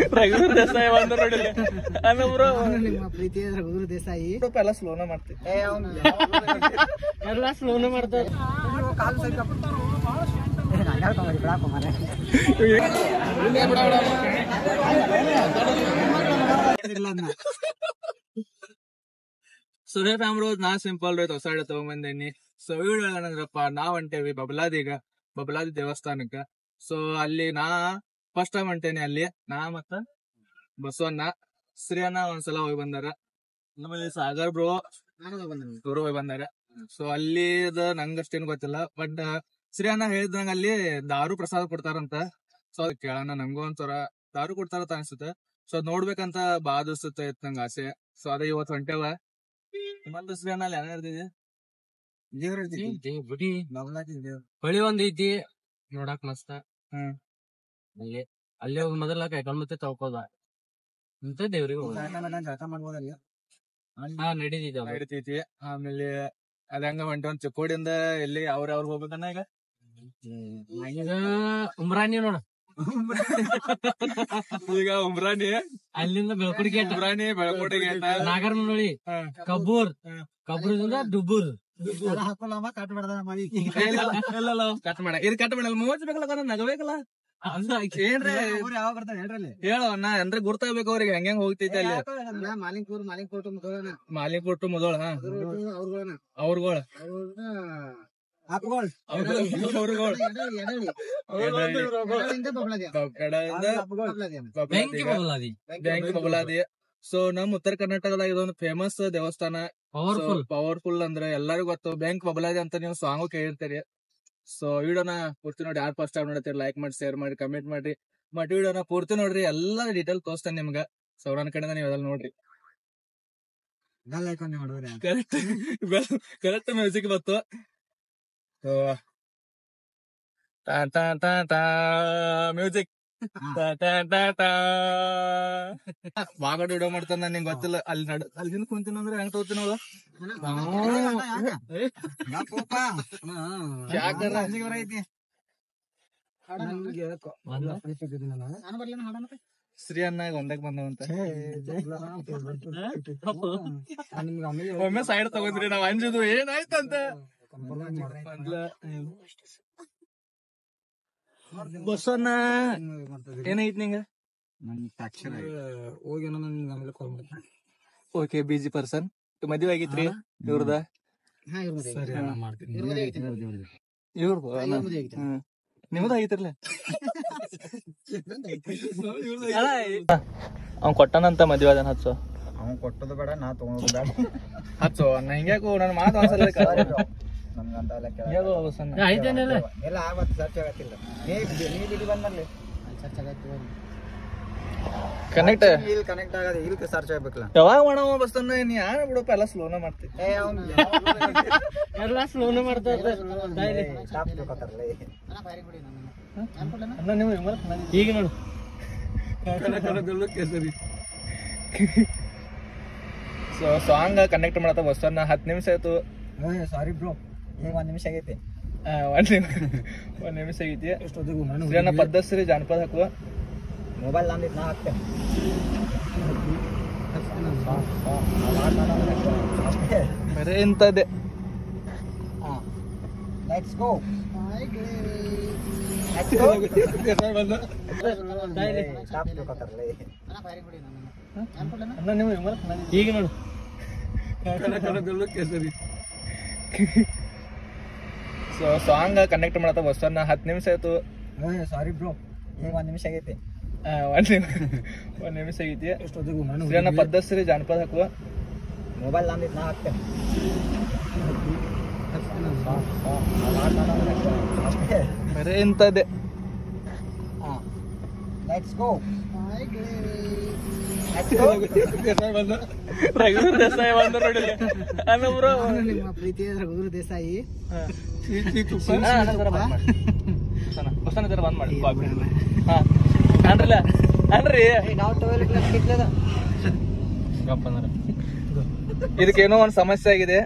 ರಘುವೀರ್ ದೇಸಾಯಿ ಬಂದ ನೋಡಿಲ್ಲ ಅಲ್ಲ ಬ್ರೋ ನಿಮ್ಮ ಪ್ರೀತಿಯ ರಘುವೀರ್ ದೇಸಾಯಿ ಸ್ವಲ್ಪ ಎಲ್ಲ ಸ್ಲೋನ ಮಾಡ್ತೀವಿ ಎಲ್ಲ ಸ್ಲೋನ ಮಾಡ್ತಾರೆ ಕಾಲು ಸೈಕ ಬಿಡಾಕ ಮಾರೆ ಇಲ್ಲ ಅದ್ನ. ಸುರೇಶ್ ಅಮ್ರೋದ್ ನಾ ಸಿಂಪಲ್ ರೈತ ಹೊಸ ಹಿಡ ತಗೊಂಬಂದೇನಿ ಸೊ ಇವ್ರು ಏನಂದ್ರಪ್ಪ ನಾವ್ ಹೊಂಟೇವಿ ಬಬಲಾದಿಗ ಬಬಲಾದಿ ದೇವಸ್ಥಾನಕ್ಕ ಸೊ ಅಲ್ಲಿ ನಾ ಫಸ್ಟ್ ಟೈಮ್ ಹೊಂಟೇನಿ ಅಲ್ಲಿ ನಾ ಮತ್ತ ಬಸವಣ್ಣ ಶ್ರೀಯಣ್ಣ ಒಂದ್ಸಲ ಹೋಗಿ ಬಂದಾರ ಆಮೇಲೆ ಸಾಗರ್ ಬ್ರೋ ನಾನು ಬಂದೆ ಇವರು ಹೋಗಿ ಬಂದಾರ ಸೊ ಅಲ್ಲಿ ನಂಗ ಅಷ್ಟೇನು ಗೊತ್ತಿಲ್ಲ ಬಟ್ ಶ್ರೀಯಣ್ಣ ಹೇಳಿದಂಗ ಅಲ್ಲಿ ದಾರು ಪ್ರಸಾದ ಕೊಡ್ತಾರಂತ ಸೊ ಅದ್ ಕೇಳೋಣ ನಂಗೂ ಒಂಥರ ದಾರು ಕೊಡ್ತಾರಂತ ಅನ್ಸುತ್ತೆ ಸೊ ಅದ್ ನೋಡ್ಬೇಕಂತ ಬಾ ದಿವ್ಸತ್ತೆ ಇತ್ತು ನಂಗೆ ಆಸೆ ಸೊ ಅದೇ ಇವತ್ತು ಹೊಂಟೇವ ಮತ್ತೆ ಶ್ರೀಯಣ್ಣ ಅಲ್ಲಿ ಏನ್ ಹೇಳ್ತಿದ್ದೆ ದೇವ್ರ ಇರ್ತೈತಿ. ಬಿಡಿ ಬಬಲಾದಿ ದೇವ್ರ. ಹೊಳಿ ಒಂದ್ ಐತಿ ನೋಡಾಕ್ ಮಸ್ತ ಹ್ಮ್. ಅಲ್ಲಿ ಅಲ್ಲಿ ಹೋಗಿ ಮೊದಲ ಕೈಕಾಲ್ ಮತ್ತೆ ತಗೋದ ಅಂತ ದೇವ್ರಿಗೆ ಹೋಗೋದು. ಜಳಕ ಮಾಡ್ದಂಗ ಜಳಕ ಮಾಡ್ಬೋದಲ್ಲ ಹಾ ನಡೀತಿದ್ದೆ ಅದು. ನಡಿತೈತಿ ಆಮೇಲೆ ಅದಂಗ ಹೊಂಟ ಒಂದ್ ಚಿಕ್ಕೋಡಿಂದ ಎಲ್ಲಿ ಅವ್ರ ಅವ್ರ ಹೋಗ್ಬೇಕನ್ನ ಈಗ ಈಗ ಉಮ್ರಾನಿ ನೋಡ ಈಗ ಉಮ್ರಾನಿ ಅಲ್ಲಿಂದ ಬೆಳ್ಕುಡಿ ಗೇಟ್ ಉಮ್ರಾನಿ ಬೆಳಕೋಟೆ ಗೇಟ ನಾಗರಮನೊಳಿ ಕಬ್ಬೂರ್ ಕಬ್ಬೂರದಿಂದ ಡುಬ್ಬೂರ್ ಎಲ್ಲ ಹಾಕೊಳ್ಳಮ್ಮ ಕಟ್ ಬಿಡದ ಮಾಡಿ ಕಟ್ ಮಾಡ ಇದು ಕಟ್ ಮಾಡಲ್ಲ ಮೂವತ್ಬೇಕಲ್ಲ ಕಣ ನಗಬೇಕಲ್ಲ ಏನ್ರಿ ಊರ್ ಯಾವಾಗ ಬರ್ತಾನೆ ಹೇಳ್ರಿ ಅಲ್ಲಿ ಹೇಳು ಅಣ್ಣ ಅಂದ್ರೆ ಗುರ್ತಾಗ್ಬೇಕು ಅವ್ರಿಗೆ ಹೆಂಗ್ ಹೆಂಗ್ ಹೋಗ್ತೈತಿ ಅಲ್ಲಿ ಮಾಲಿಂಗ್ಪುರ್ ಮಾಲಿಂಗ್ಪುರ್ ಮುದೋಳನ ಮಾಲಿಕ್ ಕೊಟ್ಟು ಮೊದಲ ಅವ್ರಗಳನ್ನ ಅವ್ರಗಳ ಹಾಪ್ಗೋಳ್ ಅವ್ರಗಳ ಎಡದಿಂದ ಬಬಲಾದಿ ಕಡೆಯಿಂದ ಬಬಲಾದಿ ಅಮ್ಮ. ಬೆಂಕಿ ಬದಲಾದಿ ಬ್ಯಾಂಕ್ ಬಬಲಾದಿ ಸೊ ನಮ್ ಉತ್ತರ ಕರ್ನಾಟಕದಾಗ ಇದೊಂದು ಫೇಮಸ್ ದೇವಸ್ಥಾನ ಪವರ್ಫುಲ್ ಪವರ್ಫುಲ್ ಅಂದ್ರೆ ಎಲ್ಲರಿಗೂ ಗೊತ್ತು ಬ್ಯಾಂಕ್ ಬಬಲಾದಿ ಅಂತ ನೀವು ಸಾಂಗು ಕೇಳಿರ್ತೀರಿ ಸೊ ವಿಡಿಯೋನ ಪೂರ್ತಿ ನೋಡಿ ಯಾರು ಫಸ್ಟ್ ಟೈಮ್ ನೋಡ್ತೀರಿ ಲೈಕ್ ಮಾಡಿ ಶೇರ್ ಮಾಡಿ ಕಮೆಂಟ್ ಮಾಡಿ ಮತ್ ವಿಡಿಯೋನ ಪೂರ್ತಿ ನೋಡ್ರಿ ಎಲ್ಲಾ ಡೀಟೇಲ್ ತೋರಿಸ್ತೇನೆ ನಿಮ್ಗ ಸೊ ನನ್ನ ಕಡೆಯಿಂದ ನೀವು ಅದನ್ನ ನೋಡ್ರಿ ಗಲ್ ಹಾಕೊಂಡ್ ನೋಡ್ರಿ ಕರೆಕ್ಟ್ ಕರೆಕ್ಟ್ ಮ್ಯೂಸಿಕ್ ಬತ್ತು ಸೊ ಟಾ ಟಾ ಟಾ ಟಾ ಮ್ಯೂಸಿಕ್ ಬಾಗಡ್ ವಿಡಿಯೋ ಮಾಡ್ತಾನ ನಿಂಗೆ ಗೊತ್ತಿಲ್ಲ ಅಲ್ಲಿ ನಡ್ ಅಲ್ಲಿ ಕುಂತೀನಿ ಅಂದ್ರೆ ಹೆಂಗ್ ತಗೋತೀನಿ ನೋಡು ಯಾಕರ? ಶ್ರೀ ಅನ್ನ ಒಂದಕ್ ಬಂದವಂತ ಒಮ್ಮೆ ಸೈಡ್ ತಗೊಂಡ್ರಿ ನಾವ್ ಅಂಜುದು ಏನಾಯ್ತಂತ ಮೊದ್ಲ ಬಸ್ಸನ್ನ ಏನೈತ್ ನಿಂಗ ಹೋಗಿ ಆಮೇಲೆ ಕಾಲ್ ಮಾಡ್ತೀನಿ ಓಕೆ ಬಿಜಿ ಪರ್ಸನ್ ಮದ್ವೆ ಆಗಿತ್ರಿ ಇವ್ರದ ಹಾ ಇವ್ರ ಮದ್ವೆ ಸರಿ ಆಗೈತೆ. ಅಣ್ಣ ಮಾಡ್ತೀನಿ ಇವ್ರ ಮದ್ವೆ ಆಗೈತೆ, ಇವ್ರ ಮದ್ವೆ ಆಗೈತೆ. ಇವ್ರದು ಹಾ, ಇವ್ರ ಮದ್ವೆ ಆಗೈತೆ. ನಿಮ್ದು ಆಗಿತ್ರಲ್ಲ ಅವ್ನ್ ಕೊಟ್ಟನಂತ ಮದ್ವೆ ಅದನ್ನ ಹಚ್ಚು ಅವ್ನ್ ಕೊಟ್ಟದು ಬೇಡ ನಾ ತಗೊಂಡು ಬೇಡ ಹಚ್ಚು ನಾ ಹಿಂಗ್ಯಾಕು ನನ್ನ ಮಾತು ಒಂದ್ಸಲ ನಮ್ಗಂತ ಎಲ್ಲ ಕೇಳ ಹಿಂಗ್ಯಾಕು ಬಸ್ಸನ್ನ ಆಯ್ತೇನಿಲ್ಲ ಎಲ್ಲ ಆಗತ್ತೆ ಸರ್ಚ್ ಆಗತ್ತಿಲ್ಲ ನೀ ನೀ ಬಿಡಿ ಬಂದ್ಮರ್ಲಿ ಸರ್ಚ್ ಆಗತ್ತೆ ಕನೆಕ್ಟ್ ಇಲ್ಲಿ ಕನೆಕ್ಟ್ ಆಗದೆ ಇಲ್ಲಿ ಸರ್ಚ್ ಆಗ್ಬೇಕಲ್ಲ ಯಾವಾಗ ಮಾಡವ ಬಸ್ಸನ್ನ ನೀ ಯಾರ ಬಿಡಪ್ಪ ಎಲ್ಲ ಸ್ಲೋನ ಮಾಡ್ತಿ ಏ ಅವ್ನು ಎಲ್ಲ ಸ್ಲೋನ ಮಾಡ್ತಾರೆ ಟಾಪ್ ತಗೋತಾರಲ್ಲ ಅಲ್ಲ ನೀವು ವಿಮಲ್ ಈಗ ನೋಡು ಸೊ ಸಾಂಗ್ ಕನೆಕ್ಟ್ ಮಾಡತ್ತ ಬಸ್ಸನ್ನ ಹತ್ತು ನಿಮಿಷ ಆಯ್ತು ಸಾರಿ ಬ್ರೋ ಈಗ ಒಂದ್ ನಿಮಿಷ ಆಗೈತಿ ಆ, ಒಂದ್ ನಿಮಿಷ ಒಂದ್ ನಿಮಿಷ ಆಗೈತಿ ಶ್ರೀಯನ್ನ ಪದ್ಧಶ್ರೀ ಜಾನಪದ ಹಾಕುವ ಮೊಬೈಲ್ ನಂದು ನಾ ಹಾಕ್ತೆ ಬರೇ ಇಂಥದ್ದೇ ಲೆಟ್ಸ್ ಗೋ ಟಾಪ್ ತಗೋತಾರಲ್ಲ ಅಲ್ಲ ನೀವು ವಿಮಲ್ ಈಗ ನೋಡು ಸೊ ಸಾಂಗ್ ಕನೆಕ್ಟ್ ಮಾಡತ್ತ ಬಸ್ಸನ್ನ ಹತ್ತು ನಿಮಿಷ ಆಯ್ತು ಸಾರಿ ಬ್ರೋ ಈಗ ಒಂದ್ ನಿಮಿಷ ಆಗೈತಿ ಆ, ಒಂದ್ ನಿಮಿಷ ಒಂದ್ ನಿಮಿಷ ಆಗೈತಿ ಶ್ರೀಯನ್ನ ಪದ್ಧಶ್ರೀ ಜಾನಪದ ಹಾಕುವ ಮೊಬೈಲ್ ನಂದು ನಾ ಹಾಕ್ತೆ ಬರೇ ಇಂಥದ್ದೇ ಲೆಟ್ಸ್ ಗೋ ರಘುವೀರ್ ದೇಸಾಯಿ ಬಂದ ನೋಡಿಲ್ಲ ಅಲ್ಲ ಬ್ರೋ ನಿಮ್ಮ ಪ್ರೀತಿಯ ರಘುವೀರ್ ದೇಸಾಯಿ ಬಸ್ಸನ್ನ ಜರ ಬಂದ್ ಮಾಡಿ ಕಾಪಿ ಹಾ ಅನ್ರಲ್ಲ ಅನ್ರಿ ನಾವು ತಗೋಲಿಕ್ಕೆ ಕಿತ್ಲದ ಗಪ್ಪ ಅಂದ್ರೆ ಇದಕ್ಕೇನೋ ಒಂದ್ ಸಮಸ್ಯೆ ಆಗಿದೆ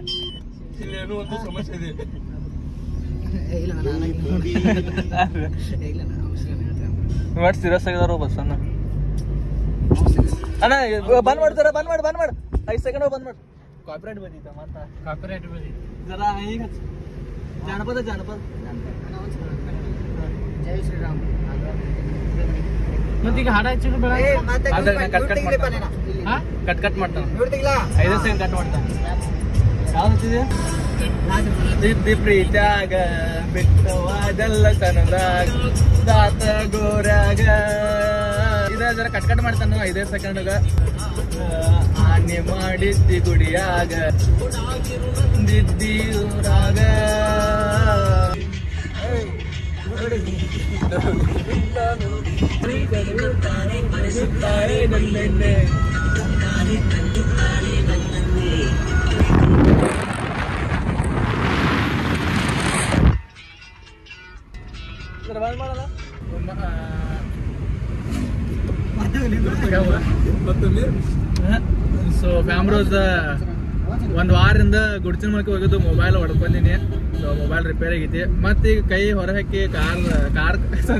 ಇಲ್ಲ ನಾನು ಇಲ್ಲ ನಾನು ಅವಶ್ಯ ಹೇಳ್ತೇನೆ ಇವತ್ತು ಸೀರಿಯಸ್ ಆಗಿದಾರ ಬಸ್ಸನ್ನ ಅಣ್ಣ ಇವ್ ಬಂದ್ ಮಾಡ್ತಾರ ಬಂದ್ ಮಾಡಿ ಬಂದ್ ಮಾಡು ಐದ್ ಸೆಕೆಂಡ್ ಬಂದ್ ಮಾಡು ಕಾಪಿರೈಟ್ ಬಂದಿತ್ತ ಮತ್ತ ಕಾಪಿರೈಟ್ ಜರ ಈಗ ಹಚ್ಚು. ಜಾನಪದ ಜಾನಪದ ಜೈ ಶ್ರೀರಾಮ್ ಮತ್ತೀಗ ಹಾಡ ಹಚ್ಚಿದ್ರು ಬೇಡ ಏ, ಮತ್ತೆ ಅದೇ ಇವ್ರು ಕಟ್ ಕಟ್ ತೆಗಿಲಿಪ್ಪ ಮಾಡ್ತಾನೆ. ನೀನು. ಹಾ? ಕಟ್ ಕಟ್ ಮಾಡ್ತಾನ ಇವ್ರು ತೆಗಿಲ್ಲ? ಐದೇ ಸೆಕೆಂಡ್ ಕಟ್ ಮಾಡ್ತಾನ ಯಾವ್ದು ಹಚ್ಚಿದ್ಯಾ ದಿದ್ದಿ ಪ್ರೀತ್ಯಾಗ ಬಿಟ್ಟವಾದಲ್ಲ ತನದಾಗ ದಾತ ಗೋರ್ಯಾಗ ಇದ ಜರ ಕಟ್ ಕಟ್ ಮಾಡ್ತಾನ ಐದೇ ಸೆಕೆಂಡ್ಗ ಆನೆ ಮಾಡಿದ್ದಿ ಗುಡಿಯಾಗ ದಿದ್ದಿ ಊರಾಗ ನನ್ನೆನ್ನೆ ಜರ ಬಂದ್ ಮಾಡಲ್ಲ ಸೊ ಫ್ಯಾಮ್ರೋಸ್ ಒಂದ್ ವಾರದಿಂದ ಗುಡ್ಚಿನ ಮಳಕ್ಕೆ ಹೋಗಿದ್ದು ಮೊಬೈಲ್ ಹೊಡ್ಕೊಂದಿನಿ ಮೊಬೈಲ್ ರಿಪೇರ್ ಆಗೈತಿ ಮತ್ತ ಈಗ ಕೈ ಹೊರ ಹಾಕಿ ಕಾರ್ ಕಾರ್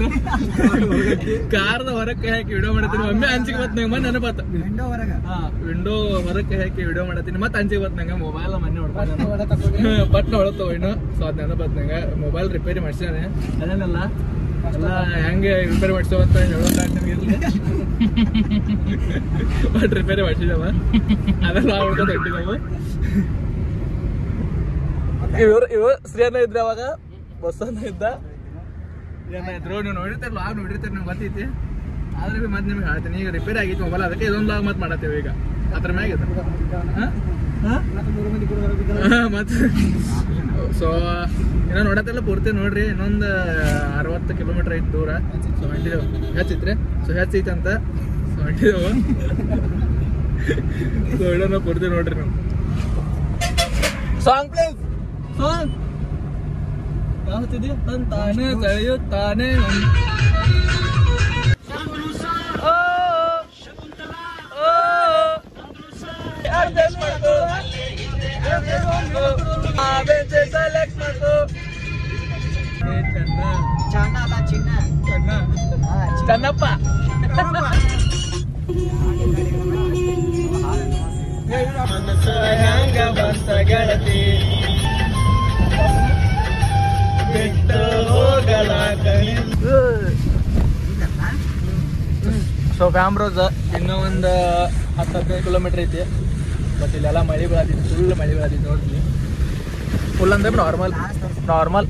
ಕಾರ್ದ ಹೊರಗೆ ಕೈ ಹಾಕಿ ವಿಡಿಯೋ ಮಾಡತ್ತೀನಿ ಒಮ್ಮೆ ಅಂಚಿಗೆ ಬತ್ ನಂಗೆ ಮೊನ್ನೆ ನೆನಪಾತ ವಿಂಡೋ ಹೊರಗ. ವಿಂಡೋ ಹೊರಗೆ ಕೈ ಹಾಕಿ ವಿಡಿಯೋ ಮಾಡತ್ತೀನಿ ಮತ್ತೆ ಅಂಚಿಗೆ ಬತ್ ನಂಗೆ ಮೊಬೈಲ್ ಮೊನ್ನೆ ಹೊಡ್ಕೊಂಡು ಪಟ್ನ ಹೊಳತ್ತವ ಇನ್ನು ಸೊ ಅದ್ ನೆನಪಾತ್ ನಂಗೆ ಮೊಬೈಲ್ ರಿಪೇರಿ ಮಾಡ್ಸಿದಾನೆ ಅದೇನಲ್ಲ ಎಲ್ಲ ಹೆಂಗೆ ರಿಪೇರಿ ಮಾಡ್ಸೇವ ಅಂತ ಹೇಳೋದಾಗ್ತಿರ್ಲಿ ಬಟ್ ರಿಪೇರಿ ಮಾಡ್ಸಿದವ ಅದೆಲ್ಲ ಹೊಡ್ಕೊಂಡು ಹೊಟ್ಟಿದವು ಇವ್ರು ಇವ್ರು ಶ್ರೀಯನ್ನ ಇದ್ರೆ ಅವಾಗ ಬಸ್ಸನ್ನ ಇದ್ದ ಏನ ಇದ್ರು ನೀವು ನೋಡಿರ್ತೀರ ಲಾಗ್ ನೋಡಿರ್ತೀರಿ ನಿಮ್ಗೆ ಗೊತ್ತೈತಿ ಆದ್ರೆ ಬಿ ಮತ್ತೆ ನಿಮ್ಗೆ ಹೇಳ್ತೀನಿ ಈಗ ರಿಪೇರಿ ಆಗೈತಿ ಮೊಬೈಲ್ ಅದಕ್ಕೆ ಇದೊಂದು ಲಾಗ್ ಮತ್ತೆ ಮಾಡತ್ತೀವಿ ಈಗ ಅದ್ರ ಮ್ಯಾಗ ಇದೆ ಮತ್ತೆ ಸೊ ಏನೋ ನೋಡತ್ತೆಲ್ಲ ಪೂರ್ತಿ ನೋಡ್ರಿ ಇನ್ನೊಂದು ಅರವತ್ತು ಕಿಲೋಮೀಟರ್ ಐತಿ ದೂರ ಸೊ ಹೊಂಟಿದೆವು ಹೆಚ್ಚೈತ್ರಿ ಸೊ ಹೆಚ್ಚೈತೆ ಅಂತ ಸೊ ಹೊಂಟಿದೆವು ಸೊ ಇಡೋಣ ಪೂರ್ತಿ ನೋಡ್ರಿ ನೀವು ಸಾಂಗ್ ಪ್ಲೇಸ್ ಸಾಂಗ್ ಯಾವತ್ತಿದೆ ತಂತಾನೆ ಸೆಳೆಯುತ್ತಾನೆ ಓ ಓ ಅಡ್ಜಸ್ಟ್ ಮಾಡ್ಕೋ ಸೆಲೆಕ್ಟ್ ಮಾಡ್ಕೋ ಏ ಚೆನ್ನ ಚೆನ್ನ ಅಲ್ಲ, ಚಿನ್ನ. ಚೆನ್ನ ಹಾ, ಚಿನ್ನ. ಚೆನ್ನಪ್ಪ ಮನಸ್ಸು ಹ್ಯಾಂಗ ಬಂತ ಗೆಳತಿ ಬಿಟ್ಟು ಹೋಗಲಾಕ ಸೊ ಫ್ಯಾಮ್ರೋಸ್ ಇನ್ನೂ ಒಂದು ಹತ್ತು ಹದಿನೈದು ಕಿಲೋಮೀಟರ್ ಐತಿ ಬಟ್ ಇಲ್ಲೆಲ್ಲ ಮಳೆ ಬೀಳತೈತಿ ಫುಲ್ ಮಳೆ ಬೀಳತೈತಿ ನೋಡ್ತೀನಿ ಫುಲ್ ಅಂದ್ರೆ ನಾರ್ಮಲ್ ನಾರ್ಮಲ್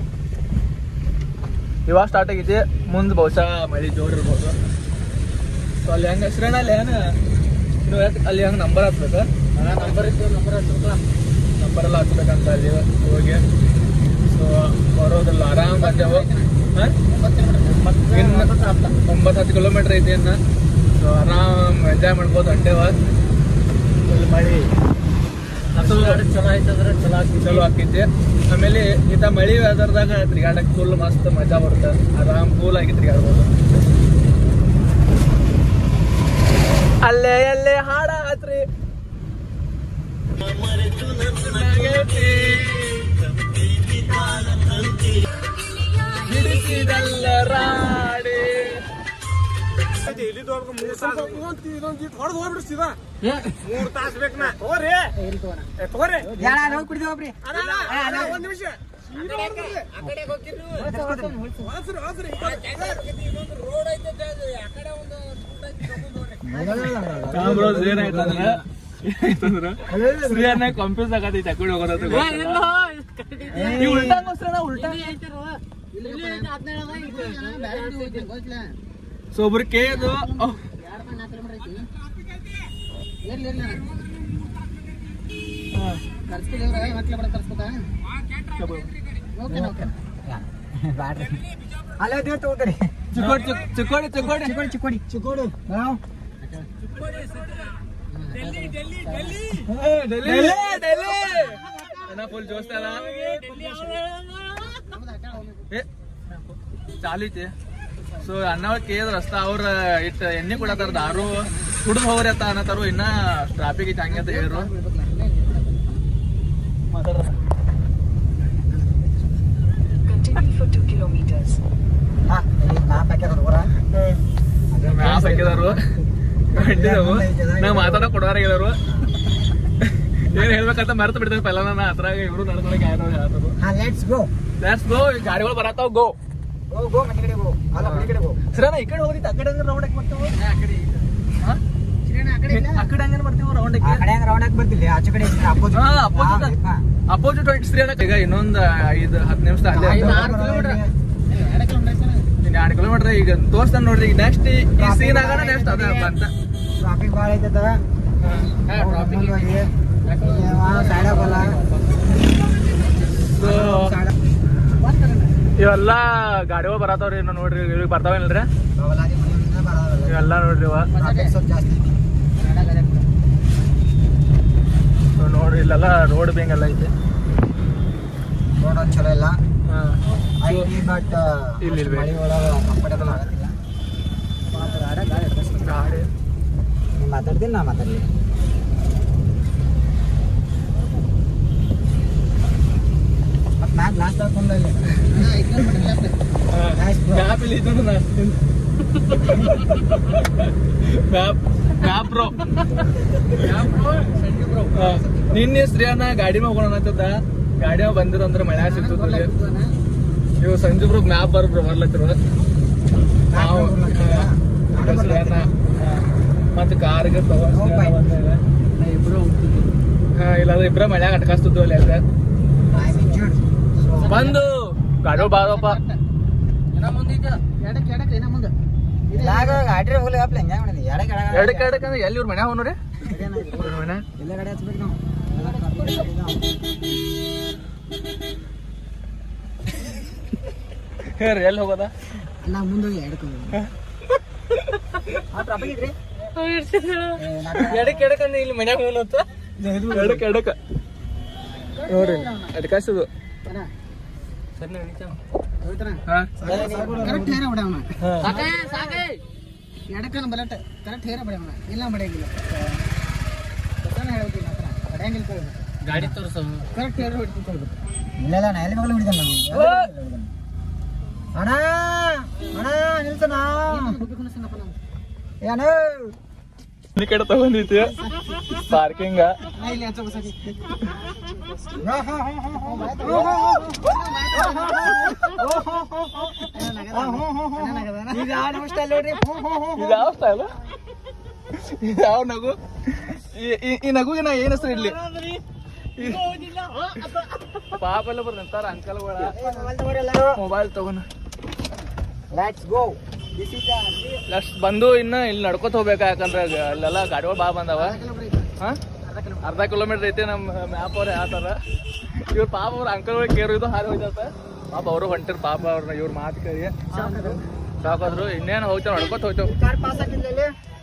ಇವಾಗ ಸ್ಟಾರ್ಟ್ ಆಗೈತಿ ಮುಂದೆ ಬಹುಶಃ ಮಳೆ ಜೋರ್ ಇರ್ಬೋದು ಸೊ ಅಲ್ಲಿ ಹೆಂಗೆ ಶ್ರೇಣ ಅಲ್ಲಿ ಏನು ನೀವು ಯಾಕೆ ಅಲ್ಲಿ ಹೆಂಗೆ ನಂಬರ್ ಹಾಕ್ಬೇಕು ನಂಬರ್ ಇತ್ತು ನಂಬರ್ ಹಾಕ್ಬೇಕು ನಂಬರ್ ಎಲ್ಲ ಹಾಕ್ಬೇಕಂತ ಅಲ್ಲಿ ಹೋಗಿ ಸೊ ಬರೋದಿಲ್ಲ ಆರಾಮ್ ಬಂದೆವು ಹಾಂ ಇನ್ನು ಒಂಬತ್ತು ಹತ್ತು ಕಿಲೋಮೀಟರ್ ಐತಿ ಇನ್ನು ಸೊ ಆರಾಮ್ ಎಂಜಾಯ್ ಮಾಡ್ಬೋದು ಅಂಟೇವ ಫುಲ್ ಮಳಿ ಚಲೋ ಆಯ್ತಂದ್ರೆ ಚಲೋ ಆಗ್ತೈತಿ ಚಲೋ ಆಕೈತಿ ಆಮೇಲೆ ಇಂಥ ಮಳಿ ವೆದರ್ದಾಗ ತಿರ್ಗಾಡಕ್ ಫುಲ್ ಮಸ್ತ್ ಮಜಾ ಬರುತ್ತೆ ಆರಾಮ್ ಕೂಲ್ ಆಗಿ ತಿರ್ಗಾಡ್ಬೋದು ಅಲ್ಲೇ ಅಲ್ಲೇ ಹಾಡ ಹತ್ರಿ ಹಿಡಿಸಿದಲ್ಲ ರಾಡಿ ಯಾ, ನಾವು ಕುಡಿದೇವ್ ಒಬ್ರಿ. ಕಾಮ್ರೋಸ್ ಏನಾಯ್ತಂದ್ರ ಏನಾಯ್ತಂದ್ರ ಶ್ರೀಯನ್ನ ಕಂಪ್ಯೂಸ್ ಆಗತೈತಿ ಅಕ್ಕಡಿ ಹೋಗೋದತ್ತ ಈ ಉಲ್ಟಾ ಶ್ರೀಯಣ್ಣ ಉಲ್ಟಾ ಸೊ ಒಬ್ರು ಕೇದು ಬ್ಯಾಡ್ರಿ. ಅಲ್ಲೇ ದೇವ್ ತಗೋತೀರಿ. ಚಿಕ್ಕೋಡಿ ಚಿಕ್ಕೋಡಿ ಚಿಕ್ಕೋಡಿ ಚಿಕ್ಕೋಡಿ ಚಿಕ್ಕೋಡಿ ಚಿಕ್ಕೋಡಿ ನಾವು ಡೆಲ್ಲಿ ಡೆಲ್ಲಿ ಫುಲ್ ಜೋಸ್ತ ಅಲ್ಲ ಏ ಚಾಲಿತಿ ಸೊ ಅನ್ನ ಕೇಳಿದ್ರ ರಸ್ತ ಅವ್ರ ಇಟ್ ಎಣ್ಣೆ ಕೊಡತಾರ ದಾರು ಕುಡ್ದು ಹೋಗ್ರಿ ಅಂತ ಅನ್ನತಾರು ಇನ್ನ ಟ್ರಾಫಿಕ್ ಐತಿ ಹಂಗೆ ಅಂತ ಹೇಳಿರು Continue for 2 kilometers. ಹಾ, ಇಲ್ಲಿ ಮ್ಯಾಪ್ ಹಾಕ್ಯಾರ ಹುಡುಗರ. ಮ್ಯಾಪ್ ಹಾಕಿದಾರು ಗಂಡಿದವು ನಂಗೆ ಮಾತಾಡಕ್ ಕೊಡೋರ ಇರೋರು ಏನ್ ಹೇಳ್ಬೇಕಂತ ಮರ್ತು ಬಿಡ್ತೇನೆ ಪೆಲ್ಲ ನನ್ನ ಹತ್ರ ಇವ್ರು ನಡ್ಕೊಳಕ್ ಯಾರು ಹೇಳ್ತಾರೆ ಹಾ ಲೆಟ್ಸ್ ಗೋ ಲೆಟ್ಸ್ ಗೋ ಗಾಡಿಗಳು ಬರತ್ತಾವ ಗೋ ಗೋ ಗೋ ಮನೆ ಕಡೆ ಗೋ ಅಲ್ಲ ಮನೆ ಕಡೆ ಗೋ ಸರ ಈ ಕಡೆ ಹೋಗಿ ಆ ಕಡೆ ರೌಂಡ್ ಹಾಕಿ ಬರ್ತಾವ ಆ ಕಡೆ ಹಂಗೇನ್ ಬರ್ತೀವಿ ರೌಂಡ್ ಆ ಕಡೆ ಹಂಗ ರೌಂಡ್ ಹಾಕಿ ಬರ್ತಿಲ್ಲ ಆಚೆ ಕಡೆ ಅಪೋಸಿಟ್ ಹಾ, opposite. ಅಪೋಸಿಟ್ ಹೋಗಿ ಶ್ರೀ ಅನ್ನಕ್ಕೆ ಈಗ ಇನ್ನೊಂದ್ ಐದು ಹತ್ತು ನಿಮಿಷ ಅಲ್ಲೇ ಇನ್ನು ಎರಡು ಕಿಲೋಮೀಟರ್ ಈಗ ತೋರ್ಸ್ತಾನ ನೋಡ್ರಿ ಈಗ ನೆಕ್ಸ್ಟ್ ಈ ಸೀನ್ ಆಗೋಣ ನೆಕ್ಸ್ಟ್ ಅದ ಅಂತ ಟ್ರಾಫಿಕ್ ಭಾಳ ಐತದ ಸೈಡ್ ಆಗಲ್ಲ So, ಇವೆಲ್ಲ ಗಾಡಿಗಳು ಬರತಾವ್ರಿ ಇನ್ನು ನೋಡ್ರಿ ಇವಾಗ ಬರ್ತಾವೇನ್ರಿ ಬವಲಾದಿ ಮನೆಯಿಂದ ಬರೋದಲ್ಲ ಇವೆಲ್ಲ ನೋಡ್ರಿ ಇವ ಟ್ರಾಫಿಕ್ ಸ್ವಲ್ಪ ಜಾಸ್ತಿ So, ನೋಡ್ರಿ ಇಲ್ಲೆಲ್ಲ ರೋಡ್ ಬೇಂಗ್ ಎಲ್ಲ ಐತಿ ರೋಡ್ ಒಂದು ಚಲೋ ಇಲ್ಲ ಹಾ. ಐತಿ ಬಟ್ ಇಲ್ಲಿ ಇಲ್ವೇ? ಮಳೆ ಒಳಗೆ ಕಂಫರ್ಟಬಲ್ ಆಗೋದಿಲ್ಲ ಗಾಡಿ ನೀವ್ ಮಾತಾಡ್ತೀನಿ ನಾ ಮಾತಾಡ್ಲಿ ಮತ್ ಮ್ಯಾಗ್ ಗ್ಲಾಸ್ ತಗೊಂಡ ಮ್ಯಾಪ್ ಇಲ್ಲಿ ಇದ್ದು ಮ್ಯಾಪ್ ಮ್ಯಾಪ್ ಬ್ರೋ ನಿನ್ನೆ ಶ್ರೀಯಣ್ಣ ಗಾಡಿ ಮ್ಯಾಗ ಹೋಗೋಣ ಅಂತದ ಗಾಡಿ ಮ್ಯಾಗ ಬಂದಿರ ಅಂದ್ರೆ ಮಳೆ ಸಿಗ್ತದಲ್ಲಿ ಇವು ಸಂಜೆ ಬ್ರೋ ಮ್ಯಾಪ್ ಬರ್ ಬ್ರೋ ಬರ್ಲತ್ತಿರು ನಾವು ಶ್ರೀಯಣ್ಣ ಮತ್ತೆ ಕಾರ್ಗೆ ಇಬ್ರು ಹಾ ಇಲ್ಲಾಂದ್ರೆ ಇಬ್ರ ಮಳ್ಯಾಗ ಅಟ್ಕಾಸ್ತಿದ್ವು ಅಲ್ಲಿ ಅದ ಬಂದು ಗಾಡಿ ಬಾರಪ್ಪ ಗಾಡಿ ಹೋಗ್ಲಿ ಅಪ್ಲ ಹೆಂಗ ಮಾಡಿದ್ವಿ ಎಡಕ್ಕೆ ಎರಡಕ್ಕೆ ಎರಡಕ್ಕೆ ಅಂದ್ರೆ ಎಲ್ಲಿ ಇವ್ರ ಮನ್ಯಾಗ ಹೋಗ್ ನೋಡ್ರಿ ಇವ್ರ ಮನೆ ಎಲ್ಲ ಗಾಡಿ ಹಚ್ಬೇಕು ನಾವು ಹೇಳ್ರಿ ಎಲ್ಲಿ ಹೋಗೋದ ನಾ ಮುಂದೆ ಹೋಗಿ ಎಡಕ್ಕೆ ಟ್ರಾಫಿಕ್ ಇದ್ರಿ ಎಡಕ್ಕೆ ಎಡಕ್ಕೆ ಅಂದ್ರೆ ಇಲ್ಲಿ ಮನ್ಯಾಗ ಹೋಗೋಣ ಎಡಕ್ಕೆ ಎಡಕ್ಕೆ ನೋಡ್ರಿ ಅಡ್ಕಾಸದು ಹಾ ಕರೆಕ್ಟ್ ಹೇರ ಬಿಡವನ ಹಾ ಎಡಕ್ಕನ ಬಲಟ ಕರೆಕ್ಟ್ ಹೇರ ಬಿಡವನ ಇಲ್ಲ ಬಡಿಯಂಗಿಲ್ಲ ಹೇಳ್ತೀನಿ ಹತ್ರ ಬಡಿಯಂಗಿಲ್ಲ ಗಾಡಿ ತೋರ್ಸು ಕರೆಕ್ಟ್ ಹೇರ ಹೊಡಿತೀನಿ ಇಲ್ಲ ಇಲ್ಲ ನಾ ಎಲ್ಲಿ ಮಗಳು ಹಿಡಿದ ಅಣ್ಣ ಅಣ್ಣ ನಿಲ್ಸಣ ಏನು ಈ ಕಡೆ ತಗೊಂಡೈತಿ ಪಾರ್ಕಿಂಗ ಇಲ್ಲಿ ಹಚ್ಚ ಬಸದಿ ಈಗ ನಿಮಿಷ ನೋಡ್ರಿ ಇದಾವ ಸ್ಟೈಲ್ ಇದಾವ ನಗು ಈ- ಈ- ಈ ನಗುಗೆ ನಾ ಏನ್ ಹೆಸರು ಇಡ್ಲಿ ಪಾಪ ಎಲ್ಲ ಬರ್ತಾರ ಅಂಕಲ್ಗಳ ಮೊಬೈಲ್ ತಗೊಂಡು ಲೆಟ್ಸ್ ಗೋ ಲಕ್ಷ ಬಂದು ಇನ್ನ ಇಲ್ಲಿ ನಡ್ಕೊತ ಹೋಗ್ಬೇಕಾ ಯಾಕಂದ್ರೆ ಗ- ಅಲ್ಲೆಲ್ಲ ಗಾಡಿಗಳು ಬಾ ಬಂದಾವ ಹಾ ಅರ್ಧ ಕಿಲೋಮೀಟರ್ ಐತಿ ನಮ್ಮ ಮ್ಯಾಪ್ ಅವ್ರು ಯಾತರ ಇವ್ರ ಪಾಪ ಅವ್ರ ಅಂಕಲ್ ಕೇರ್ ಇದು ಹಾರಿ ಹೋಯ್ತಂತ ಪಾಪ ಅವರು ಹೊಂಟಿರ್ ಪಾಪ ಅವ್ರನ್ನ ಇವ್ರ ಮಾತು ಕೇಳಿ ಸಾಕಾದ್ರು ಇನ್ನೇನು ಹೋಗ್ತೇವೆ ನಡ್ಕೊತ ಹೋಗ್ತೇವೆ ಕಾರ್ ಪಾಸ್ ಆಗಿಲ್ಲ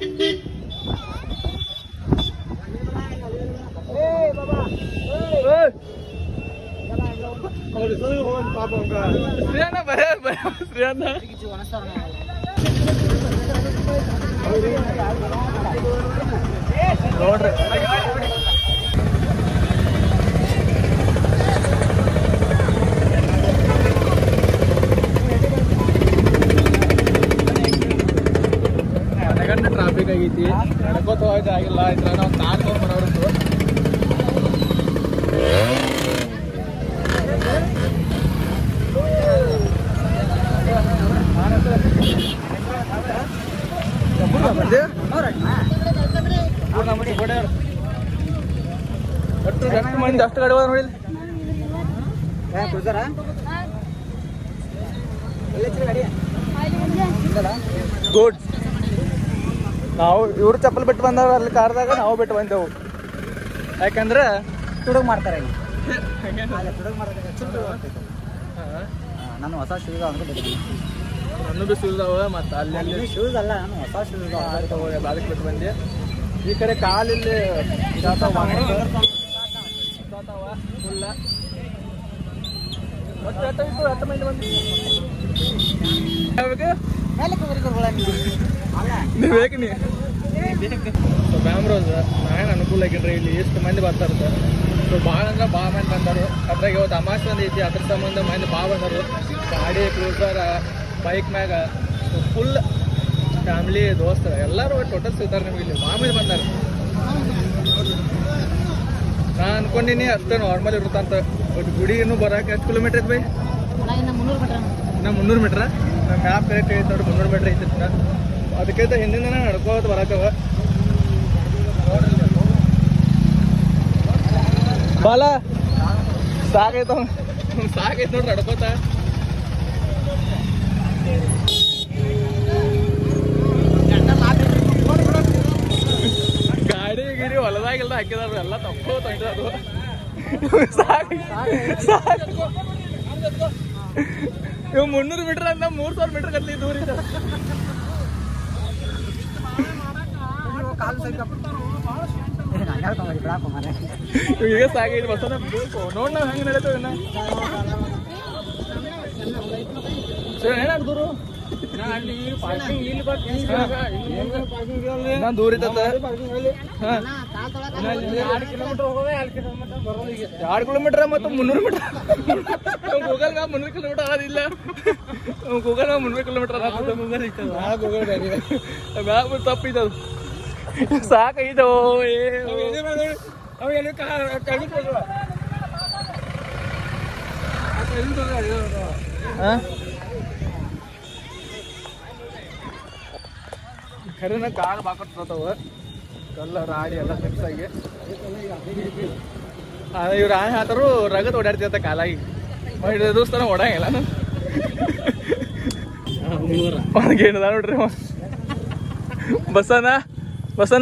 ಶ್ರೀಯಣ್ಣ ಬರೇ ಬರೇ ಶ್ರೀಯಣ್ಣ ನೋಡ್ರಿ ಗಂಟೆ ಟ್ರಾಫಿಕ್ ಆಗೈತಿ ನಡ್ಕೋತ ಹೋಗಕ್ಕೆ ಆಗಿಲ್ಲ ಇದ್ರ ನಾವು ಕಾರ್ ತಗೊಂಡ್ ಬರೋರು ಒಟ್ಟು ಎಷ್ಟು ಮಂದಿ ಅಷ್ಟು ಗಾಡಿ ಹೋದ ನೋಡಿ ಕ್ರೂಸರ ಎಲ್ಲಿ ಗಾಡಿ ಗುಡ್ ನಾವು ಇವ್ರು ಚಪ್ಪಲ್ ಬಿಟ್ಟು ಬಂದವ್ರು ಅಲ್ಲಿ ಕಾರ್ದಾಗ ನಾವು ಬಿಟ್ಟು ಬಂದೆವು ಯಾಕಂದ್ರೆ ತುಡುಗ್ ಮಾಡ್ತಾರೆ ಇಲ್ಲಿ ಅಲ್ಲ, ತುಡುಗ್ ಮಾಡ್ತಾರೆ ಚೂರು ತುಡುಗ್ ಆಗ್ತೈತೆ. ನಾನು ಹೊಸ ಶೂಸ್ ಅಂದ್ರೆ ಬಿಟ್ಟಿದ್ದೀನಿ ನನ್ನ ಬಿ ಸುಲ್ದಾವ ಮತ್ತು ಅಲ್ಲಿ ಅಲ್ಲಿ ಶೂಸ್ ಅಲ್ಲ ನಾನು ಹೊಸ ಶೂಸ್ ಕಾಲ್ ತಗೋ ಬಾದಕ್ ಬಿಟ್ಟು ಬಂದೆ ಈ ಕಡೆ ಕಾಲಿಲ್ಲಿ ಇದಾತಾವ ಫುಲ್ಲ ಒಟ್ಟು ಎಟ್ಟು ಇತ್ತು ಹತ್ತು ಮಂದಿ ಬಂದು ಯಾವಾಗ ನೀವು ಬೇಕು ನೀ ಸೊ ಬ್ಯಾಮ್ರೋಸ್ ನಾವೇನು ಅನುಕೂಲ ಆಗಿಲ್ರಿ ಇಲ್ಲಿ ಎಷ್ಟು ಮಂದಿ ಬರ್ತಾ ಇರ್ತಾರೆ ಸೊ ಭಾಳ ಅಂದ್ರೆ ಭಾಳ ಮಂದಿ ಬಂದರು ಅದ್ರಾಗ ಇವತ್ತು ಅಮಾಸ್ ಒಂದು ಐತಿ ಅದ್ರ ಸಂಬಂಧ ಮಂದಿ ಭಾಳ ಬಂದರು ಗಾಡಿ ಕ್ರೂಸರ್ ಬೈಕ್ ಮ್ಯಾಗ ಫುಲ್ ಫ್ಯಾಮಿಲಿ ದೋಸ್ತರ ಎಲ್ಲರೂ ಟೋಟಲ್ ಸಿಗ್ತಾರೆ ನಿಮ್ಗೆ ಇಲ್ಲಿ ಮಾಮೂಲಿ ಬಂದಾರ ನಾ ಅನ್ಕೊಂಡಿನಿ ಅಷ್ಟೇ ನಾರ್ಮಲ್ ಇರುತ್ತಂತ ಬಟ್ ಗುಡಿ ಇನ್ನೂ ಬರಾಕ ಎಷ್ಟು ಕಿಲೋಮೀಟರ್ ಐತೆ ಬೈ ಇನ್ನು ಮುನ್ನೂರು ಮೀಟರ್ ನಾ ಮುನ್ನೂರು ಮೀಟ್ರ ನಮ್ಮ ಮ್ಯಾಪ್ ಕರೆಕ್ಟ್ ಐತೆ ನೋಡಿ ಮುನ್ನೂರು ಮೀಟ್ರ್ ಐತಿ ನಾ ಅದಕ್ಕಿಂತ ಹಿಂದಿನ ನಡ್ಕೋತ ಬರಾಕವ ಬಾಲ ಸಾಕೈತ ಸಾಕೈತ್ ನೋಡ್ರಿ ನಡ್ಕೋತ ಗಾಡಿ ಗಿಡಿ ಹೊಲದಾಗೆಲ್ಲ ಹಾಕಿದಾರ ಎಲ್ಲ ತಪ್ಪೋ ತಂಟದು ಸಾಕು ಸಾಕು ಇವ್ ಮುನ್ನೂರು ಮೀಟರ್ ಅಂತ ಮೂರ್ ಸಾವಿರ ಮೀಟರ್ ಕತ್ಲಿ ದೂರ ಇದೆ ಇವ್ ಈಗ ಸಾಕೈತಿ ಬಸ್ಸನ ನೋಡ್ ನಾವ್ ಹೆಂಗ್ ನಡೀತೇವೆ ಇನ್ನ ಸರಿ ಏನಾಗ ದೂರು ನಾನ್ ದೂರ ಇತ್ತ ಎರಡು ಕಿಲೋಮೀಟರ್ ಮತ್ತು ಮುನ್ನೂರು ಮೀಟರ್ ಗೂಗಲ್ ಮ್ಯಾಪ್ ಮುನ್ನೂರು ಕಿಲೋಮೀಟರ್ ಆಗೋದಿಲ್ಲ ಗೂಗಲ್ ಮ್ಯಾಪ್ ಮುನ್ನೂರು ಕಿಲೋಮೀಟರ್ ಮ್ಯಾಪ್ ತಪ್ಪಿದ್ದು ಸಾಕೈತೋ ಏ ಖರೇನ ಕಾರ್ ಬಾಕೊಟ್ರತವ ಎಲ್ಲ ರಾಡಿ ಎಲ್ಲ ಫಿಕ್ಸ್ ಆಗಿ ಇವ್ರು ಆನೆ ಹಾತಾರು ರಗತ್ ಓಡಾಡ್ತಿರ್ತ ಕಾಲಾಗಿ ಎರಡು ದಿವಸ ಓಡಂಗಿಲ್ಲ ನಾನು ಏನದ ನೋಡ್ರಿ ಅವ. ಬಸ್ಸನ ಬಸ್ಸನ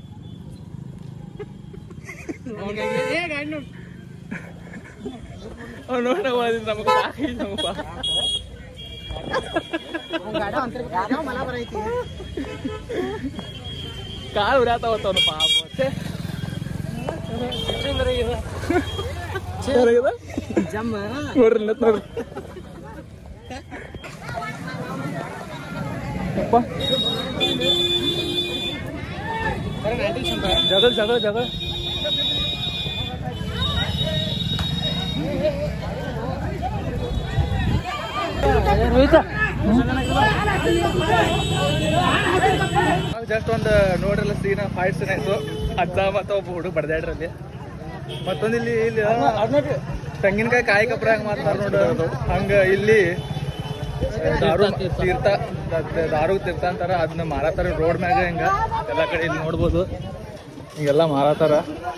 ಅವ್ನು ನೋಡ ನಮಗೆ ಸಾಕಿ ನಮಗ ಕಾಲು ಉರಿಯಾತಾವತ್ತ ಅವನು ಪಾಪ ಛೇ. ಚೆನ್ನಾಗಿದೆ? ನೋಡ್ರಿ ನಿಂತ್ ನೋಡ್ರಿ ಅಪ್ಪ. ಜಗಳ ಜಗಳ ಜಗಳ ಜಸ್ಟ್ ಒಂದು ನೋಡ್ರಲ್ಲ ಸೀನ ಫೈಟ್ ಸೀನ್ ಆಯ್ತು ಅಜ್ಜ ಮತ್ತು ಒಬ್ಬ ಹುಡುಗ ಬಡ್ದಾಡ್ರಲ್ಲಿ ಮತ್ತೊಂದು ಇಲ್ಲಿ ಇಲ್ಲಿ ತೆಂಗಿನಕಾಯಿ ಕಾಯಿ ಕಪ್ರ ಹೆಂಗ್ ಮಾಡ್ತಾರ ನೋಡು ಹಂಗ ಇಲ್ಲಿ ದಾರು ತೀರ್ಥ ದ- ದಾರು ತೀರ್ಥ ಅಂತಾರ ಅದನ್ನ ಮಾರತಾರ ರೋಡ್ ಮ್ಯಾಗ ಹಿಂಗ ಎಲ್ಲ ಕಡೆ ಇಲ್ಲಿ ನೋಡ್ಬೋದು ಹಿಂಗೆಲ್ಲ ಮಾರತಾರ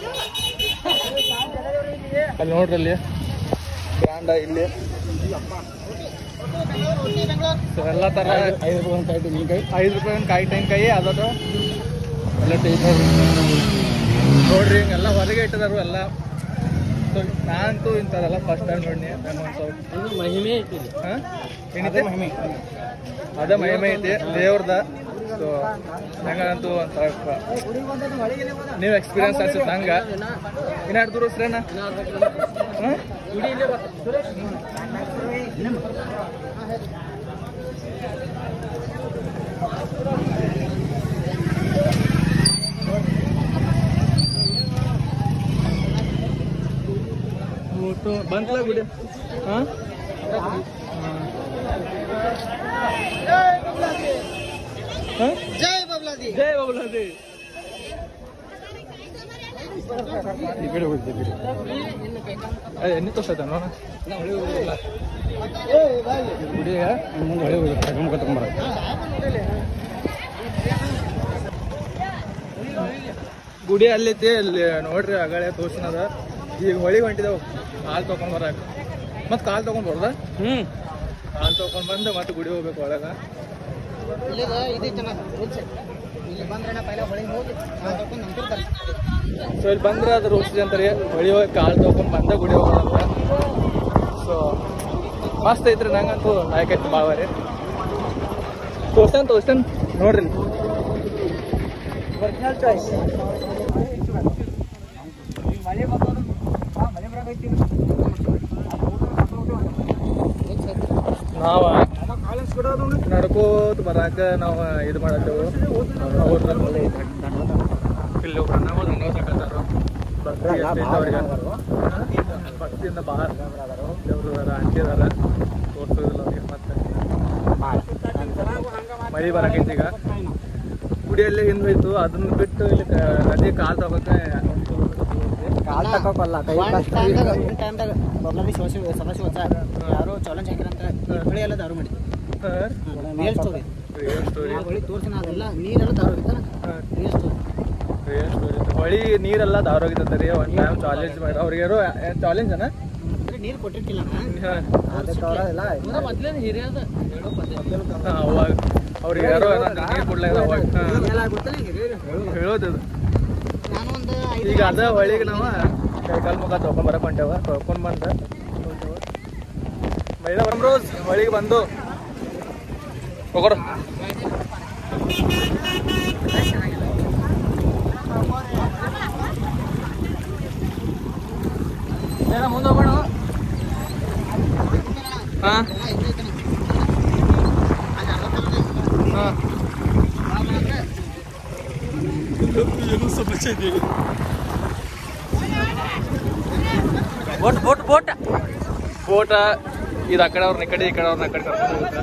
ಅಲ್ಲಿ ನೋಡ್ರಲ್ಲಿ ಬ್ರ್ಯಾಂಡ ಇಲ್ಲಿ So, ಎಲ್ಲ ತರ ಐದು ರೂಪಾಯಿ ಐದು ರೂಪಾಯಿ ಒಂದು ಕಾಯಿ ತೆಂಗಿನಕಾಯಿ ಅದ ಎಲ್ಲ ಟೇಸ್ಟ್ ನೋಡ್ರಿ ಹಿಂಗೆಲ್ಲ ಹೊರಗೆ ಇಟ್ಟಿದಾರು ಎಲ್ಲ ಸೊ ನಾನಂತೂ ಇಂಥದೆಲ್ಲ ಫಸ್ಟ್ ಟೈಮ್ ನೋಡಿ ನಾನು ಒಂದು ಸ್ವಲ್ಪ ಮಹಿಮೆ ಐತಿ ಹಾ? ಏನಿದೆ ಮಹಿಮೆ ಅದ ಮಹಿಮೆ ಐತಿ ದೇವ್ರದ ಸೊ ನಂಗಂತೂ ಒಂದು ಸ್ವಲ್ಪ ನೀವು ಎಕ್ಸ್ಪೀರಿಯನ್ಸ್ ಅನ್ಸುತ್ತೆ ನಂಗ ಇನ್ನಾರು ದೂರ ಹೆಸ್ರೇನ ಬಂತಲ್ಲ ಗುಡಿ ಹಾ ಜೈ ಬಬ್ಲಾದಿ ಜೈ ಬಬ್ಲಾದಿ ಈ ಕಡೆ ಹೋಗ್ತೀವಿ ಅದೇ ಎಣ್ಣೆ ತೋರ್ಸೈತ ನೋಡ ಗುಡಿಯ ಗುಡಿ ಅಲ್ಲೈತಿ ಅಲ್ಲಿ ನೋಡ್ರಿ ಅಗಳೆ ತೋರ್ಸಿನದ ಈಗ ಹೊಳಿಗೆ ಹೊಂಟಿದಾವ ಕಾಲ್ ತಗೊಂಡ್ ಬರಾಕ ಮತ್ ಕಾಲ್ ತಗೊಂಡ್ ಬರ್ದ ಹ್ಮ್ ಕಾಲ್ ತಗೊಂಡ್ ಬಂದು ಮತ್ತೆ ಗುಡಿ ಹೋಗ್ಬೇಕು ಒಳಗ ಸೊ ಇಲ್ಲಿ ಬಂದ್ರೆ ಅದು ರೂಲ್ಸ್ ಅಂತಾರೆ ಹೊಳಿ ಹೋಗಿ ಕಾಲ್ ತಗೊಂಡ್ ಬಂದ ಗುಡಿ ಹೋಗೋದಂತ ಸೊ ಮಸ್ತ್ ಐತ್ರಿ ನಂಗಂತೂ ಲಾಯಕ್ ಐತಿ ಭಾಳ ರೀ ತೋರ್ಸ್ತಾನ ತೋರ್ಸ್ತಾನ ನೋಡ್ರಿ ಇಲ್ಲಿ. ಒರಿಜಿನಲ್ ಚಾಯ್ಸ್ ಮಳೆ ಬಂದೋದು ಮಳೆ ಬರಾಕೈತಿ ನಾವ ನಡ್ಕೋತ ಬರಾಕ ನಾವು ಇದು ಮಾಡತ್ತೇವು ಅವ್ರ ಇಲ್ಲಿ ಒಬ್ರು ಅಣ್ಣ ಹೋದ್ ಹಂಗ ಸಾಕತ್ತಾರು ಭಕ್ತಿ ಎಷ್ಟೈತೆ ಅವ್ರಿಗೆ ಭಕ್ತಿಯಿಂದ ಭಾಳ ದೇವ್ರು ಅದಾರ ಆಂಟಿ ಅದಾರ ತೋರ್ಸೋದಿಲ್ಲ ಅವ್ರಿಗೆ ಮತ್ತೆ ಮಳಿ ಬರಾಕೈತಿ ಈಗ ಗುಡಿಯಲ್ಲಿ ಹಿಂದ್ ಹೋಯ್ತು ಅದನ್ನ ಬಿಟ್ಟು ಇಲ್ಲಿ ಕ- ನದಿ ಕಾಲ್ ತಗೋಕೆ ಕಾಲ್ ತಗೋಕಲ್ಲ ಕೈ ಟೈಮ್ದಾಗ ಬಬ್ಲಾದಿ ಶಿವ ಸದಾಶಿವ ವಚ ಯಾರೋ ಚಾಲೆಂಜ್ ಹಾಕಿರಂತ ಹೊಳಿ ಎಲ್ಲ ದಾರು ಮಾಡಿ ರಿಯಲ್ ಸ್ಟೋರಿ ಸ್ಟೋರಿ ಹೊಳಿ ತೋರ್ಸಿನ ಅದೆಲ್ಲ ನೀರೆಲ್ಲ ದಾರು ಆಗಿತ್ತ ರಿಯಲ್ ಸ್ಟೋರಿ ಹೊಳಿ ನೀರೆಲ್ಲ ದಾರೋಗಿತ್ತ ರೀ ಒಂದ್ ಟೈಮ್ ಚಾಲೆಂಜ್ ಮಾಡಿ ಅವ್ರಿಗೆ ಯಾರೋ ಚಾಲೆಂಜ್ ಅನ ಅಂದ್ರೆ ನೀರು ಕೊಟ್ಟಿರ್ತಿಲ್ಲ ಹಾ. ಅದಕ್ಕೆ ಅವರೆಲ್ಲ ಮೊದ್ಲೇನು ಹಿರಿಯದ ಹೇಳೋ ಪದ್ಧತಿ ಹಾ, ಅವಾಗ ಅವ್ರಿಗೆ ಯಾರೋ ನೀರ್ ಕೊಡ್ಲಾಗ ಅವಾಗ ಹಾ. ಎಲ್ಲ ಗೊತ್ತಲ್ಲ ಹಿಂಗೆ ಹೇಳೋದದು ನಾನು ಒಂದು ಈಗ ಅದ ಹೊಳಿಗೆ ನಾವ ಕೈಕಾಲ್ ಮುಖ ತೊಗೊಂಡ್ ಬರಕ್ ಹೊಂಟೇವ ತೊಗೊಂಡ್ ಬಂದ ಮೈದ ರೋಸ್ ಹೊಳಿಗೆ ಬಂದು ಹೋಗೋರ ಮುಂದೆ ಹೋಗೋಣ ಹಾ ಹಾ ಬೋಟ್ ಬೋಟ್ ಬೋಟ್ ಬೋಟ ಇದು ಆ ಕಡೆ ಅವ್ರನ್ನ ಈ ಕಡೆ ಈ ಕಡೆ ಅವ್ರನ್ನ ಆ ಕಡೆ ಕರ್ಕೊಂಡು ಹೋಗುತ್ತೆ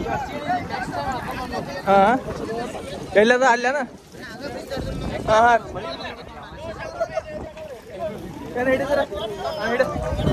ಹಾ ಎಲ್ಲದ ಅಲ್ಲೇನ ಹಾ ಹಾ ಏನು ಹಿಡಿತಾರ ಹಾ ಹಿಡ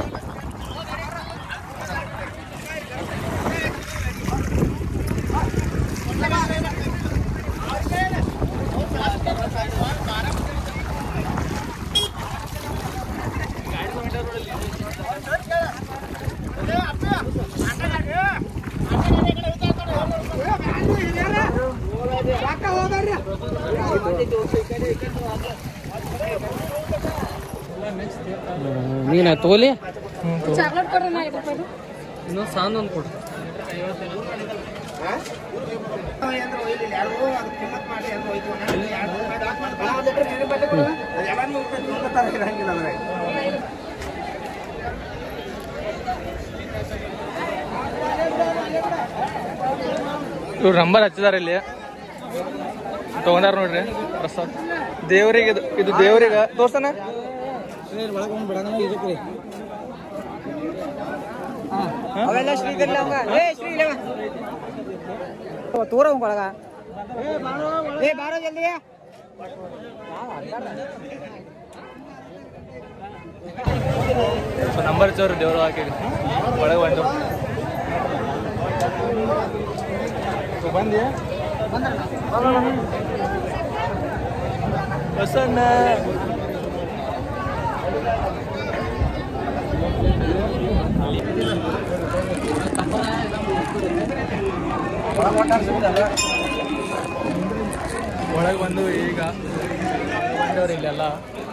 ನೀನ ತೋಲಿ ಚಾಕ್ಲೇಟ್ ಕೊಡ್ರಿ ನಾ ಐದು ರೂಪಾಯಿ ಇನ್ನೊಂದು ಸಾಂದ್ ಒಂದು ಕೊಡು ಇವ್ರು ನಂಬರ್ ಹಚ್ಚಿದಾರ ಇಲ್ಲಿ ತಗೊಂಡಾರ ನೋಡ್ರಿ ಪ್ರಸಾದ್ ದೇವ್ರಿಗೆ ಇದು ಇದು ದೇವ್ರಿಗೆ ತೋರ್ಸನ ಅವೆಲ್ಲ ಶ್ರೀಗಲ್ಲ ಅವಂಗ ಏ ಶ್ರೀ ಇಲ್ಲವ ತೋರ ಅವಂಗ ಒಳಗ ಏ ಬಾರೋ ಜಲ್ದಿ ನಂಬರ್ ಹಚ್ಚೋರು ದೇವ್ರು ಹಾಕಿ ಒಳಗೆ ಬಂದು ಬಂದಿ ಬಸಣ್ಣ ಒಳಗೆ ಬಂದು ಈಗ ಬಂದವ್ರು ಇಲ್ಲೆಲ್ಲ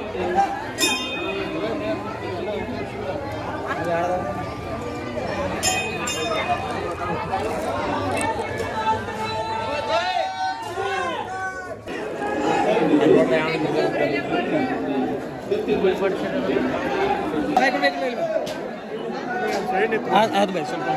ಅದು ಬೈ ಸ್ವಲ್ಪ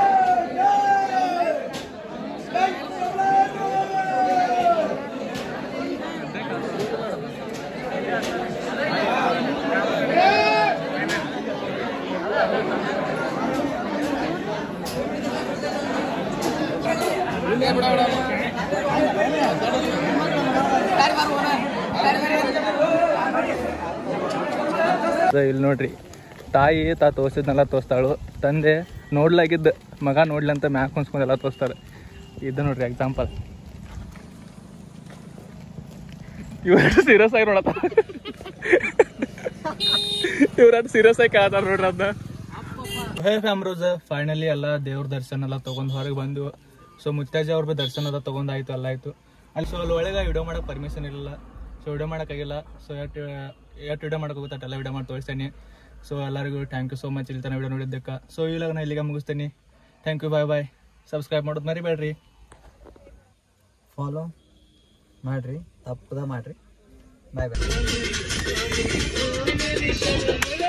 ಇಲ್ಲಿ ನೋಡ್ರಿ ತಾಯಿ ತಾ ತೋರಿಸಿದ್ನೆಲ್ಲ ತೋರಿಸ್ತಾಳು ತಂದೆ ನೋಡ್ಲಾಗಿದ್ದ ಮಗ ನೋಡ್ಲಿ ಅಂತ ಮ್ಯಾಕ್ ಹೊಂದ್ಸ್ಕೊಂಡೆಲ್ಲ ತೋರಿಸ್ತಾರೆ ಇದು ನೋಡ್ರಿ ಎಕ್ಸಾಂಪಲ್ ಇವ್ರೆಷ್ಟು ಸೀರಿಯಸ್ ಆಗಿ ನೋಡತ್ತ ಇವ್ರೆಷ್ಟು ಸೀರಿಯಸ್ ಆಗಿ ಕೇಳ್ತಾರ ನೋಡ್ರಿ ಅದನ್ನ ಹೇ ಫ್ಯಾಮ್ರೋಸ್ ಫೈನಲಿ ಎಲ್ಲ ದೇವ್ರ ದರ್ಶನ ಎಲ್ಲ ತಗೊಂಡ್ ಹೊರಗೆ ಬಂದು ಸೊ ಮುತ್ತಾಜಿ ಅವ್ರ ಬಿ ದರ್ಶನ ಎಲ್ಲ ತಗೊಂಡಾಯ್ತು ಎಲ್ಲ ಆಯ್ತು ಅಲ್ಲಿ ಸೊ ಅಲ್ಲಿ ಒಳಗೆ ವಿಡಿಯೋ ಮಾಡಕ್ ಪರ್ಮಿಷನ್ ಇರಲಿಲ್ಲ ಸೊ ವಿಡಿಯೋ ಮಾಡೋಕ್ಕಾಗಿಲ್ಲ ಸೊ ಎಷ್ಟು ಎಷ್ಟು ವಿಡಿಯೋ ಮಾಡಕ್ ಹೋಗುತ್ತೆ ಅಷ್ಟೆಲ್ಲ ವಿಡಿಯೋ ಮಾಡಿ ತೋರಿಸ್ತೇನೆ ಸೊ ಎಲ್ಲರಿಗೂ ಥ್ಯಾಂಕ್ ಯು ಸೋ ಮಚ್ ಇಲ್ಲಿ ತನಕ ವಿಡಿಯೋ ನೋಡಿದ್ದಕ್ಕೆ ಸೊ ಇವಾಗ ನಾನು ಇಲ್ಲಿಗೆ ಮುಗಿಸ್ತೀನಿ thank you bye bye subscribe ಮಾಡೋದು ಮರಿಬೇಡ್ರಿ ಫಾಲೋ ಮಾಡ್ರಿ ತಪ್ಪದ ಮಾಡ್ರಿ ಬಾಯ್ ಬಾಯ್